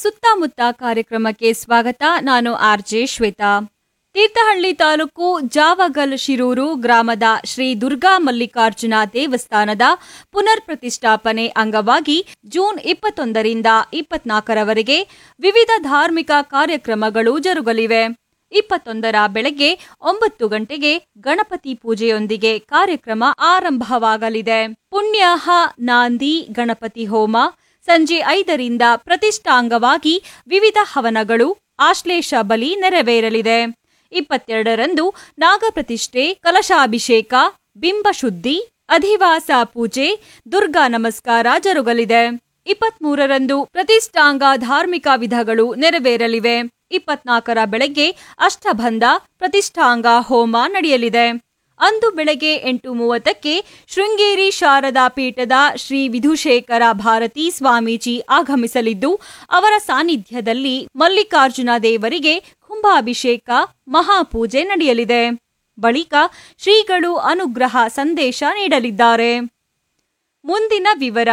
ಸುತ್ತಮುತ್ತ ಕಾರ್ಯಕ್ರಮಕ್ಕೆ ಸ್ವಾಗತ ನಾನು ಆರ್ಜೆ ಶ್ವೇತಾ ತೀರ್ಥಹಳ್ಳಿ ತಾಲೂಕು ಜಾವಗಲ್ ಶಿರೂರು ಗ್ರಾಮದ ಶ್ರೀ ದುರ್ಗಾ ಮಲ್ಲಿಕಾರ್ಜುನ ದೇವಸ್ಥಾನದ ಪುನರ್ ಪ್ರತಿಷ್ಠಾಪನೆ ಅಂಗವಾಗಿ ಜೂನ್ ಇಪ್ಪತ್ತೊಂದರಿಂದ ಇಪ್ಪತ್ನಾಲ್ಕರವರೆಗೆ ವಿವಿಧ ಧಾರ್ಮಿಕ ಕಾರ್ಯಕ್ರಮಗಳು ಜರುಗಲಿವೆ ಇಪ್ಪತ್ತೊಂದರ ಬೆಳಗ್ಗೆ ಒಂಬತ್ತು ಗಂಟೆಗೆ ಗಣಪತಿ ಪೂಜೆಯೊಂದಿಗೆ ಕಾರ್ಯಕ್ರಮ ಆರಂಭವಾಗಲಿದೆ ಪುಣ್ಯಾಹ ನಾಂದಿ ಗಣಪತಿ ಹೋಮ ಸಂಜೆ ಐದರಿಂದ ಪ್ರತಿಷ್ಠಾಂಗವಾಗಿ ವಿವಿಧ ಹವನಗಳು ಆಶ್ಲೇಷ ಬಲಿ ನೆರವೇರಲಿದೆ ಇಪ್ಪತ್ತೆರಡರಂದು ನಾಗಪ್ರತಿಷ್ಠೆ ಕಲಶಾಭಿಷೇಕ ಬಿಂಬಶುದ್ಧಿ ಅಧಿವಾಸ ಪೂಜೆ ದುರ್ಗಾ ನಮಸ್ಕಾರ ಜರುಗಲಿದೆ ಇಪ್ಪತ್ಮೂರರಂದು ಪ್ರತಿಷ್ಠಾಂಗ ಧಾರ್ಮಿಕ ವಿಧಗಳು ನೆರವೇರಲಿವೆ ಇಪ್ಪತ್ನಾಲ್ಕರ ಬೆಳಗ್ಗೆ ಅಷ್ಟಬಂಧ ಪ್ರತಿಷ್ಠಾಂಗ ಹೋಮ ನಡೆಯಲಿದೆ ಅಂದು ಬೆಳಗ್ಗೆ ಎಂಟು ಮೂವತ್ತಕ್ಕೆ ಶೃಂಗೇರಿ ಶಾರದಾ ಪೀಠದ ಶ್ರೀ ವಿಧುಶೇಖರ ಭಾರತಿ ಸ್ವಾಮೀಜಿ ಆಗಮಿಸಲಿದ್ದು ಅವರ ಸಾನ್ನಿಧ್ಯದಲ್ಲಿ ಮಲ್ಲಿಕಾರ್ಜುನ ದೇವರಿಗೆ ಕುಂಭಾಭಿಷೇಕ ಮಹಾಪೂಜೆ ನಡೆಯಲಿದೆ ಬಳಿಕ ಶ್ರೀಗಳು ಅನುಗ್ರಹ ಸಂದೇಶ ನೀಡಲಿದ್ದಾರೆ ಮುಂದಿನ ವಿವರ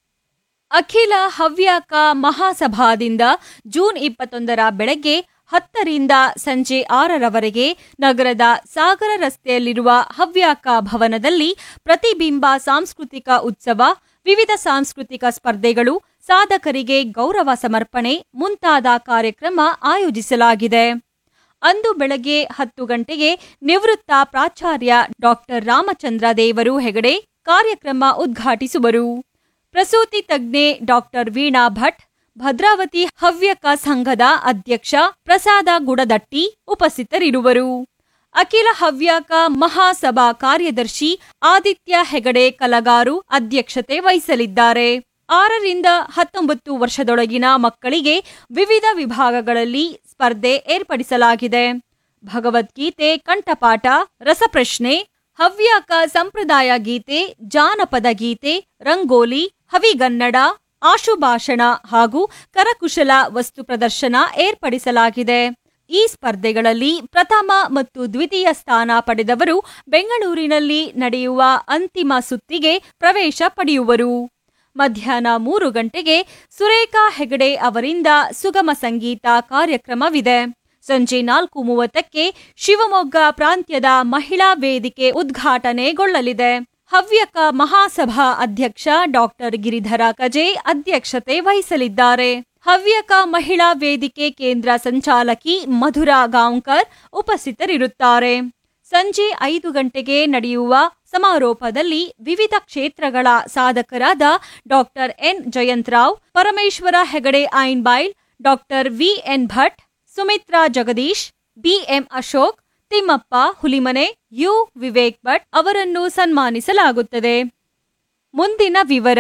ಅಖಿಲ ಹವ್ಯಾಕ ಮಹಾಸಭಾದಿಂದ ಜೂನ್ ಇಪ್ಪತ್ತೊಂದರ ಬೆಳಗ್ಗೆ ಹತ್ತರಿಂದ ಸಂಜೆ ಆರರವರೆಗೆ ನಗರದ ಸಾಗರ ರಸ್ತೆಯಲ್ಲಿರುವ ಹವ್ಯಾಕ ಭವನದಲ್ಲಿ ಪ್ರತಿಬಿಂಬ ಸಾಂಸ್ಕೃತಿಕ ಉತ್ಸವ ವಿವಿಧ ಸಾಂಸ್ಕೃತಿಕ ಸ್ಪರ್ಧೆಗಳು ಸಾಧಕರಿಗೆ ಗೌರವ ಸಮರ್ಪಣೆ ಮುಂತಾದ ಕಾರ್ಯಕ್ರಮ ಆಯೋಜಿಸಲಾಗಿದೆ ಅಂದು ಬೆಳಗ್ಗೆ ಹತ್ತು ಗಂಟೆಗೆ ನಿವೃತ್ತ ಪ್ರಾಚಾರ್ಯ ಡಾಕ್ಟರ್ ರಾಮಚಂದ್ರ ದೇವರು ಹೆಗಡೆ ಕಾರ್ಯಕ್ರಮ ಉದ್ಘಾಟಿಸುವರು ಪ್ರಸೂತಿ ತಜ್ಞೆ ಡಾಕ್ಟರ್ ವೀಣಾ ಭಟ್ ಭದ್ರಾವತಿ ಹವ್ಯಕ ಸಂಘದ ಅಧ್ಯಕ್ಷ ಪ್ರಸಾದ ಗುಡದಟ್ಟಿ ಉಪಸ್ಥಿತರಿರುವರು ಅಖಿಲ ಹವ್ಯಾಕ ಮಹಾಸಭಾ ಕಾರ್ಯದರ್ಶಿ ಆದಿತ್ಯ ಹೆಗಡೆ ಕಲಗಾರು ಅಧ್ಯಕ್ಷತೆ ವಹಿಸಲಿದ್ದಾರೆ ಆರರಿಂದ ಹತ್ತೊಂಬತ್ತು ವರ್ಷದೊಳಗಿನ ಮಕ್ಕಳಿಗೆ ವಿವಿಧ ವಿಭಾಗಗಳಲ್ಲಿ ಸ್ಪರ್ಧೆ ಏರ್ಪಡಿಸಲಾಗಿದೆ ಭಗವದ್ಗೀತೆ ಕಂಠಪಾಠ ರಸಪ್ರಶ್ನೆ ಹವ್ಯಾಕ ಸಂಪ್ರದಾಯ ಗೀತೆ ಜಾನಪದ ಗೀತೆ ರಂಗೋಲಿ ಹವಿಗನ್ನಡ ಆಶುಭಾಷಣ ಹಾಗೂ ಕರಕುಶಲ ವಸ್ತು ಪ್ರದರ್ಶನ ಏರ್ಪಡಿಸಲಾಗಿದೆ ಈ ಸ್ಪರ್ಧೆಗಳಲ್ಲಿ ಪ್ರಥಮ ಮತ್ತು ದ್ವಿತೀಯ ಸ್ಥಾನ ಪಡೆದವರು ಬೆಂಗಳೂರಿನಲ್ಲಿ ನಡೆಯುವ ಅಂತಿಮ ಸುತ್ತಿಗೆ ಪ್ರವೇಶ ಪಡೆಯುವರು ಮಧ್ಯಾಹ್ನ ಮೂರು ಗಂಟೆಗೆ ಸುರೇಖಾ ಹೆಗಡೆ ಅವರಿಂದ ಸುಗಮ ಸಂಗೀತ ಕಾರ್ಯಕ್ರಮವಿದೆ ಸಂಜೆ ನಾಲ್ಕು ಮೂವತ್ತಕ್ಕೆ ಶಿವಮೊಗ್ಗ ಪ್ರಾಂತ್ಯದ ಮಹಿಳಾ ವೇದಿಕೆ ಉದ್ಘಾಟನೆಗೊಳ್ಳಲಿದೆ ಹವ್ಯಕ ಮಹಾಸಭಾ ಅಧ್ಯಕ್ಷ ಡಾಕ್ಟರ್ ಗಿರಿಧರ ಕಜೆ ಅಧ್ಯಕ್ಷತೆ ವಹಿಸಲಿದ್ದಾರೆ ಹವ್ಯಕ ಮಹಿಳಾ ವೇದಿಕೆ ಕೇಂದ್ರ ಸಂಚಾಲಕಿ ಮಧುರಾ ಗಾಂವ್ಕರ್ ಉಪಸ್ಥಿತರಿರುತ್ತಾರೆ ಸಂಜೆ ಐದು ಗಂಟೆಗೆ ನಡೆಯುವ ಸಮಾರೋಪದಲ್ಲಿ ವಿವಿಧ ಕ್ಷೇತ್ರಗಳ ಸಾಧಕರಾದ doctor N Jayantarao Parameshwara Hegde Ainbail doctor V N Bhat Sumitra Jagadish BM Ashok Thimmappa Hulimane U Vivek Bhat ಅವರನ್ನು ಸನ್ಮಾನಿಸಲಾಗುತ್ತದೆ ಮುಂದಿನ ವಿವರ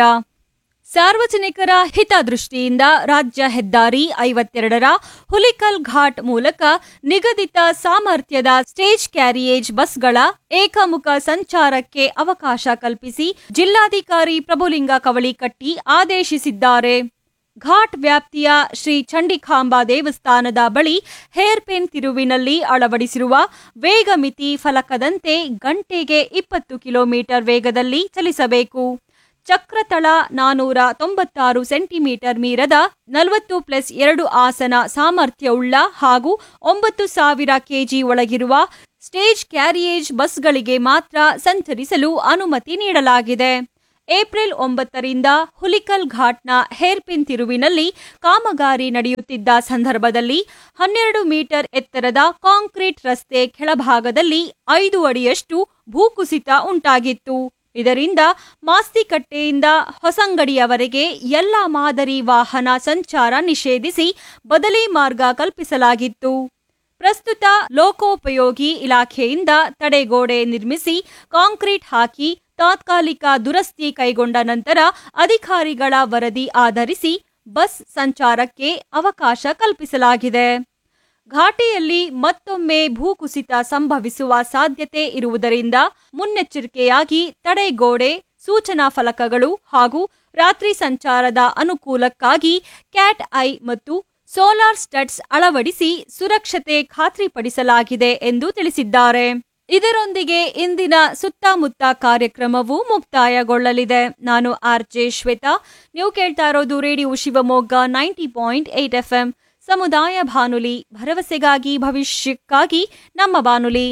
ಸಾರ್ವಜನಿಕರ ಹಿತದೃಷ್ಟಿಯಿಂದ ರಾಜ್ಯ ಹೆದ್ದಾರಿ ಐವತ್ತೆರಡರ ಹುಲಿಕಲ್ ಘಾಟ್ ಮೂಲಕ ನಿಗದಿತ ಸಾಮರ್ಥ್ಯದ ಸ್ಟೇಜ್ ಕ್ಯಾರಿಯೇಜ್ ಬಸ್ಗಳ ಏಕಮುಖ ಸಂಚಾರಕ್ಕೆ ಅವಕಾಶ ಕಲ್ಪಿಸಿ ಜಿಲ್ಲಾಧಿಕಾರಿ ಪ್ರಭುಲಿಂಗ ಕವಳಿಕಟ್ಟಿ ಆದೇಶಿಸಿದ್ದಾರೆ ಘಾಟ್ ವ್ಯಾಪ್ತಿಯ ಶ್ರೀ ಚಂಡಿಕಾಂಬಾ ದೇವಸ್ಥಾನದ ಬಳಿ ಹೇರ್ಪಿನ್ ತಿರುವಿನಲ್ಲಿ ಅಳವಡಿಸಿರುವ ವೇಗ ಮಿತಿ ಫಲಕದಂತೆ ಗಂಟೆಗೆ ಇಪ್ಪತ್ತು ಕಿಲೋಮೀಟರ್ ವೇಗದಲ್ಲಿ ಚಲಿಸಬೇಕು ಚಕ್ರತಳ ನಾನೂರ ತೊಂಬತ್ತಾರು ಸೆಂಟಿಮೀಟರ್ ಮೀರದ ನಲವತ್ತು ಪ್ಲಸ್ ಎರಡು ಆಸನ ಸಾಮರ್ಥ್ಯವುಳ್ಳ ಹಾಗೂ ಒಂಬತ್ತು ಸಾವಿರ ಕೆಜಿ ಒಳಗಿರುವ ಸ್ಟೇಜ್ ಕ್ಯಾರಿಯೇಜ್ ಬಸ್ಗಳಿಗೆ ಮಾತ್ರ ಸಂಚರಿಸಲು ಅನುಮತಿ ನೀಡಲಾಗಿದೆ ಏಪ್ರಿಲ್ ಒಂಬತ್ತರಿಂದ ಹುಲಿಕಲ್ ಘಾಟ್ನ ಹೇರ್ಪಿನ್ ತಿರುವಿನಲ್ಲಿ ಕಾಮಗಾರಿ ನಡೆಯುತ್ತಿದ್ದ ಸಂದರ್ಭದಲ್ಲಿ ಹನ್ನೆರಡು ಮೀಟರ್ ಎತ್ತರದ ಕಾಂಕ್ರೀಟ್ ರಸ್ತೆ ಕೆಳಭಾಗದಲ್ಲಿ ಐದು ಅಡಿಯಷ್ಟು ಭೂಕುಸಿತ ಉಂಟಾಗಿತ್ತು ಇದರಿಂದ ಮಾಸ್ತಿಕಟ್ಟೆಯಿಂದ ಹೊಸಂಗಡಿಯವರೆಗೆ ಎಲ್ಲ ಮಾದರಿ ವಾಹನ ಸಂಚಾರ ನಿಷೇಧಿಸಿ ಬದಲಿ ಮಾರ್ಗ ಕಲ್ಪಿಸಲಾಗಿತ್ತು ಪ್ರಸ್ತುತ ಲೋಕೋಪಯೋಗಿ ಇಲಾಖೆಯಿಂದ ತಡೆಗೋಡೆ ನಿರ್ಮಿಸಿ ಕಾಂಕ್ರೀಟ್ ಹಾಕಿ ತಾತ್ಕಾಲಿಕ ದುರಸ್ತಿ ಕೈಗೊಂಡ ನಂತರ ಅಧಿಕಾರಿಗಳ ವರದಿ ಆಧರಿಸಿ ಬಸ್ ಸಂಚಾರಕ್ಕೆ ಅವಕಾಶ ಕಲ್ಪಿಸಲಾಗಿದೆ ಘಾಟಿಯಲ್ಲಿ ಮತ್ತೊಮ್ಮೆ ಭೂಕುಸಿತ ಸಂಭವಿಸುವ ಸಾಧ್ಯತೆ ಇರುವುದರಿಂದ ಮುನ್ನೆಚ್ಚರಿಕೆಯಾಗಿ ತಡೆಗೋಡೆ ಸೂಚನಾ ಫಲಕಗಳು ಹಾಗೂ ರಾತ್ರಿ ಸಂಚಾರದ ಅನುಕೂಲಕ್ಕಾಗಿ ಕ್ಯಾಟ್ ಐ ಮತ್ತು ಸೋಲಾರ್ ಸ್ಟಡ್ಸ್ ಅಳವಡಿಸಿ ಸುರಕ್ಷತೆ ಖಾತ್ರಿಪಡಿಸಲಾಗಿದೆ ಎಂದು ತಿಳಿಸಿದ್ದಾರೆ ಇದರೊಂದಿಗೆ ಇಂದಿನ ಸುತ್ತಮುತ್ತ ಕಾರ್ಯಕ್ರಮವು ಮುಕ್ತಾಯಗೊಳ್ಳಲಿದೆ ನಾನು ಆರ್ ಜೆ ಶ್ವೇತಾ ನೀವು ಕೇಳ್ತಾ ಇರೋದು radio Shivamogga ninety point eight F M ಸಮುದಾಯ ಬಾನುಲಿ ಭರವಸೆಗಾಗಿ ಭವಿಷ್ಯಕ್ಕಾಗಿ ನಮ್ಮ ಬಾನುಲಿ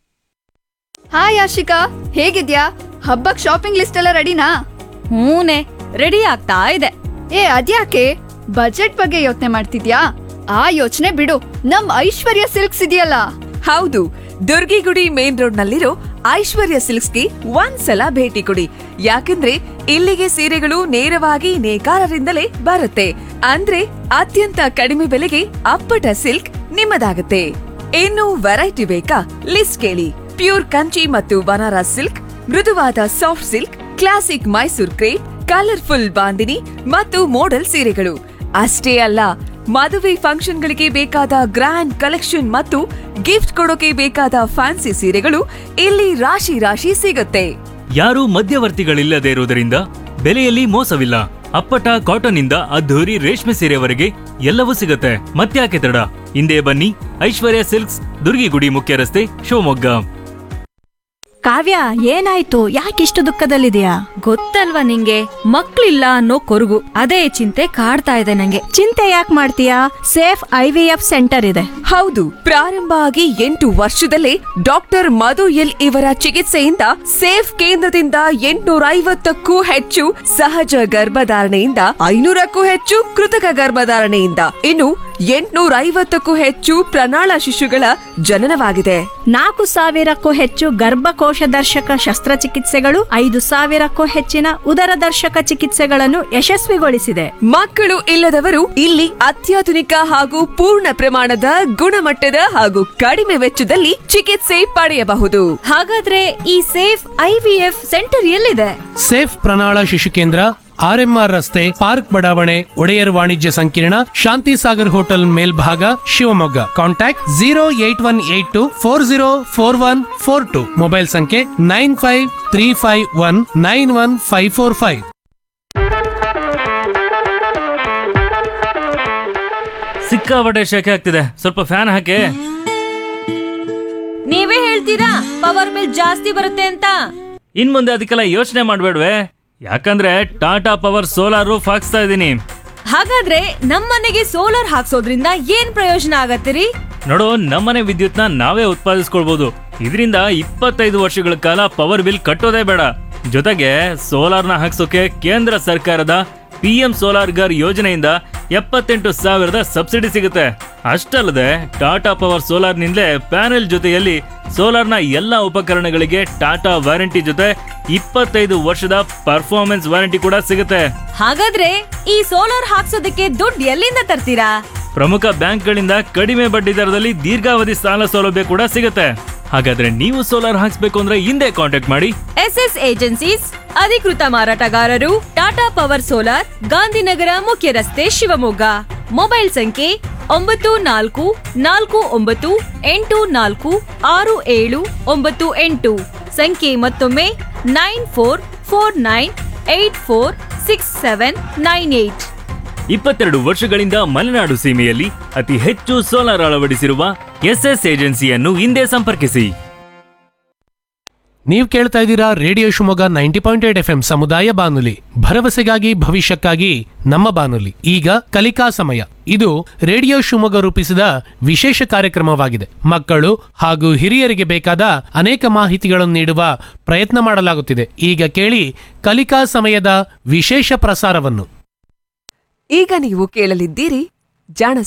ಹಾಯ್ ಆಶಿಕಾ ಹೇಗಿದ್ಯಾ ಹಬ್ಬಕ್ ಶಾಪಿಂಗ್ ಲಿಸ್ಟ್ ಎಲ್ಲ ರೆಡಿನಾ ಹೂನೆ ರೆಡಿ ಆಗ್ತಾ ಇದೆ ಏ ಅದ್ಯಾಕೆ ಬಜೆಟ್ ಬಗ್ಗೆ ಯೋಚನೆ ಮಾಡ್ತಿದ್ಯಾ ಆ ಯೋಚನೆ ಬಿಡು ನಮ್ ಐಶ್ವರ್ಯ ಸಿಲ್ಕ್ಸ್ ಇದೆಯಲ್ಲ ಹೌದು ದುರ್ಗಿಗುಡಿ ಮೇನ್ ರೋಡ್ ನಲ್ಲಿರೋ ಐಶ್ವರ್ಯ ಸಿಲ್ಕ್ಸ್ಗೆ ಒಂದ್ಸಲ ಭೇಟಿ ಕೊಡಿ ಯಾಕಂದ್ರೆ ಇಲ್ಲಿಗೆ ಸೀರೆಗಳು ನೇರವಾಗಿ ನೇಕಾರರಿಂದಲೇ ಬರುತ್ತೆ ಅಂದ್ರೆ ಅತ್ಯಂತ ಕಡಿಮೆ ಬೆಲೆಗೆ ಅಪ್ಪಟ ಸಿಲ್ಕ್ ನಿಮ್ಮದಾಗುತ್ತೆ ಇನ್ನು ವೆರೈಟಿ ಬೇಕಾ ಲಿಸ್ಟ್ ಕೇಳಿ ಪ್ಯೂರ್ ಕಂಚಿ ಮತ್ತು ಬನಾರಸ್ ಸಿಲ್ಕ್ ಮೃದುವಾದ soft silk classic Mysore crepe colourful Bandhani ಮತ್ತು ಮೋಡಲ್ ಸೀರೆಗಳು ಅಷ್ಟೇ ಅಲ್ಲ ಮದುವೆ ಫಂಕ್ಷನ್ಗಳಿಗೆ ಬೇಕಾದ ಗ್ರ್ಯಾಂಡ್ ಕಲೆಕ್ಷನ್ ಮತ್ತು ಗಿಫ್ಟ್ ಕೊಡೋಕೆ ಬೇಕಾದ ಫ್ಯಾನ್ಸಿ ಸೀರೆಗಳು ಇಲ್ಲಿ ರಾಶಿ ರಾಶಿ ಸಿಗುತ್ತೆ ಯಾರೂ ಮಧ್ಯವರ್ತಿಗಳಿಲ್ಲದೆ ಇರುವುದರಿಂದ ಬೆಲೆಯಲ್ಲಿ ಮೋಸವಿಲ್ಲ ಅಪ್ಪಟ ಕಾಟನ್ ಇಂದ ಅದ್ಧೂರಿ ರೇಷ್ಮೆ ಸೀರೆವರೆಗೆ ಎಲ್ಲವೂ ಸಿಗುತ್ತೆ ಮತ್ತ್ಯಾಕೆ ತಡ ಹಿಂದೆ ಬನ್ನಿ ಐಶ್ವರ್ಯ ಸಿಲ್ಕ್ಸ್ ದುರ್ಗಿಗುಡಿ ಮುಖ್ಯ ರಸ್ತೆ ಶಿವಮೊಗ್ಗ ಕಾವ್ಯ ಏನಾಯ್ತು ಯಾಕಿಷ್ಟು ದುಃಖದಲ್ಲಿದೆಯಾ ಗೊತ್ತಲ್ವಾ ನಿಂಗೆ ಮಕ್ಳಿಲ್ಲ ಅನ್ನೋ ಕೊರಗು ಅದೇ ಚಿಂತೆ ಕಾಡ್ತಾ ಇದೆ ನಂಗೆ ಚಿಂತೆ ಯಾಕೆ ಮಾಡ್ತೀಯಾ safe I V F centre ಇದೆ ಹೌದು ಪ್ರಾರಂಭ ಆಗಿ ಎಂಟು ವರ್ಷದಲ್ಲೇ ಡಾಕ್ಟರ್ ಮಧು ಎಲ್ ಇವರ ಚಿಕಿತ್ಸೆಯಿಂದ ಸೇಫ್ ಕೇಂದ್ರದಿಂದ ಎಂಟುನೂರ ಐವತ್ತಕ್ಕೂ ಹೆಚ್ಚು ಸಹಜ ಗರ್ಭಧಾರಣೆಯಿಂದ ಐನೂರಕ್ಕೂ ಹೆಚ್ಚು ಕೃತಕ ಗರ್ಭಧಾರಣೆಯಿಂದ ಇನ್ನು ಎಂಟುನೂರ ಐವತ್ತಕ್ಕೂ ಹೆಚ್ಚು ಪ್ರಣಾಳ ಶಿಶುಗಳ ಜನನವಾಗಿದೆ ನಾಲ್ಕು ಸಾವಿರಕ್ಕೂ ಹೆಚ್ಚು ಗರ್ಭಕೋಶ ದರ್ಶಕ ಶಸ್ತ್ರಚಿಕಿತ್ಸೆಗಳು ಐದು ಸಾವಿರಕ್ಕೂ ಹೆಚ್ಚಿನ ಉದರ ದರ್ಶಕ ಚಿಕಿತ್ಸೆಗಳನ್ನು ಯಶಸ್ವಿಗೊಳಿಸಿದೆ ಮಕ್ಕಳು ಇಲ್ಲದವರು ಇಲ್ಲಿ ಅತ್ಯಾಧುನಿಕ ಹಾಗೂ ಪೂರ್ಣ ಪ್ರಮಾಣದ ಗುಣಮಟ್ಟದ ಹಾಗೂ ಕಡಿಮೆ ವೆಚ್ಚದಲ್ಲಿ ಚಿಕಿತ್ಸೆ ಪಡೆಯಬಹುದು ಹಾಗಾದ್ರೆ ಈ ಸೇಫ್ ಐವಿಎಫ್ ಸೆಂಟರ್ ಎಲ್ಲಿದೆ ಸೇಫ್ ಪ್ರಣಾಳ ಶಿಶು ಕೇಂದ್ರ ಆರ್ಎಂಆರ್ ರಸ್ತೆ ಪಾರ್ಕ್ ಬಡಾವಣೆ ಒಡೆಯರ್ ವಾಣಿಜ್ಯ ಸಂಕೀರ್ಣ ಶಾಂತಿ ಸಾಗರ್ ಹೋಟೆಲ್ ಮೇಲ್ಭಾಗ Shivamogga contact zero eight one eight two four zero four one four two mobile ಸಂಖ್ಯೆ nine five three five one nine one five four five ಸಿಕ್ಕಾಪಟ್ಟೆ ಶೆಕೆ ಆಗ್ತಿದೆ ಸ್ವಲ್ಪ ಫ್ಯಾನ್ ಹಾಕಿ ನೀವೇ ಹೇಳ್ತೀರಾ ಪವರ್ ಬಿಲ್ ಜಾಸ್ತಿ ಬರುತ್ತೆ ಅಂತ ಇನ್ ಮುಂದೆ ಅದಕ್ಕೆಲ್ಲ ಯೋಚನೆ ಮಾಡ್ಬೇಡ್ವೆ ಯಾಕಂದ್ರೆ ಟಾಟಾ ಪವರ್ ಸೋಲಾರ್ ರೂಫ್ ಹಾಕ್ಸ್ತಾ ಇದ್ದೀನಿ ಹಾಗಾದ್ರೆ ನಮ್ಮನೆಗೆ ಸೋಲಾರ್ ಹಾಕ್ಸೋದ್ರಿಂದ ಏನ್ ಪ್ರಯೋಜನ ಆಗತ್ತಿರಿ ನೋಡು ನಮ್ಮನೆ ವಿದ್ಯುತ್ನ ನಾವೇ ಉತ್ಪಾದಿಸ್ಕೊಳ್ಬಹುದು ಇದರಿಂದ ಇಪ್ಪತ್ತೈದು ವರ್ಷಗಳ ಕಾಲ ಪವರ್ ಬಿಲ್ ಕಟ್ಟೋದೇ ಬೇಡ ಜೊತೆಗೆ ಸೋಲಾರ್ನ ಹಾಕ್ಸೋಕೆ ಕೇಂದ್ರ ಸರ್ಕಾರದ ಪಿ ಎಂ ಸೋಲಾರ್ ಗರ್ ಯೋಜನೆಯಿಂದ ಎಪ್ಪತ್ತೆಂಟು ಸಾವಿರದ ಸಬ್ಸಿಡಿ ಸಿಗುತ್ತೆ ಅಷ್ಟಲ್ಲದೆ ಟಾಟಾ ಪವರ್ ಸೋಲಾರ್ನಿಂದಲೇ ಪ್ಯಾನೆಲ್ ಜೊತೆಯಲ್ಲಿ ಸೋಲಾರ್ನ ಎಲ್ಲ ಉಪಕರಣಗಳಿಗೆ ಟಾಟಾ ವಾರಂಟಿ ಜೊತೆ ಇಪ್ಪತ್ತೈದು ವರ್ಷದ ಪರ್ಫಾರ್ಮೆನ್ಸ್ ವಾರಂಟಿ ಕೂಡ ಸಿಗುತ್ತೆ ಹಾಗಾದ್ರೆ ಈ ಸೋಲಾರ್ ಹಾಕ್ಸೋದಕ್ಕೆ ದುಡ್ಡು ಎಲ್ಲಿಂದ ತರ್ತೀರಾ ಪ್ರಮುಖ ಬ್ಯಾಂಕ್ಗಳಿಂದ ಕಡಿಮೆ ಬಡ್ಡಿ ದರದಲ್ಲಿ ದೀರ್ಘಾವಧಿ ಸಾಲ ಸೌಲಭ್ಯ ಕೂಡ ಸಿಗುತ್ತೆ ಹಾಗಾದ್ರೆ ನೀವು ಸೋಲಾರ್ ಹಾಕ್ಸ್ಬೇಕು ಅಂದ್ರೆ ಹಿಂದೆ ಕಾಂಟ್ಯಾಕ್ಟ್ ಮಾಡಿ ಎಸ್ ಎಸ್ ಏಜೆನ್ಸೀಸ್ ಅಧಿಕೃತ ಮಾರಾಟಗಾರರು ಟಾಟಾ ಪವರ್ ಸೋಲಾರ್ ಗಾಂಧಿನಗರ ಮುಖ್ಯ ರಸ್ತೆ ಶಿವಮೊಗ್ಗ ಮೊಬೈಲ್ ಸಂಖ್ಯೆ ಒಂಬತ್ತು ನಾಲ್ಕು ನಾಲ್ಕು ಒಂಬತ್ತು ಎಂಟು ನಾಲ್ಕು ಆರು ಏಳು ಒಂಬತ್ತು ಎಂಟು ಸಂಖ್ಯೆ ಮತ್ತೊಮ್ಮೆ nine four four nine eight four six seven nine eight ಇಪ್ಪತ್ತೆರಡು ವರ್ಷಗಳಿಂದ ಮಲೆನಾಡು ಸೀಮೆಯಲ್ಲಿ ಅತಿ ಹೆಚ್ಚು ಸೋಲಾರ್ ಅಳವಡಿಸಿರುವ ಎಸ್ಎಸ್ ಏಜೆನ್ಸಿಯನ್ನು ಹಿಂದೆ ಸಂಪರ್ಕಿಸಿ ನೀವು ಕೇಳ್ತಾ ಇದ್ದೀರಾ radio Shivamogga ninety point eight F M ಸಮುದಾಯ ಬಾನುಲಿ ಭರವಸೆಗಾಗಿ ಭವಿಷ್ಯಕ್ಕಾಗಿ ನಮ್ಮ ಬಾನುಲಿ ಈಗ ಕಲಿಕಾ ಸಮಯ ಇದು ರೇಡಿಯೋ ಶಿವಮೊಗ್ಗ ರೂಪಿಸಿದ ವಿಶೇಷ ಕಾರ್ಯಕ್ರಮವಾಗಿದೆ ಮಕ್ಕಳು ಹಾಗೂ ಹಿರಿಯರಿಗೆ ಬೇಕಾದ ಅನೇಕ ಮಾಹಿತಿಗಳನ್ನು ನೀಡುವ ಪ್ರಯತ್ನ ಮಾಡಲಾಗುತ್ತಿದೆ ಈಗ ಕೇಳಿ ಕಲಿಕಾ ಸಮಯದ ವಿಶೇಷ ಪ್ರಸಾರವನ್ನು ಈಗ ನೀವು ಕೇಳಲಿದ್ದೀರಿ ಜಾಣ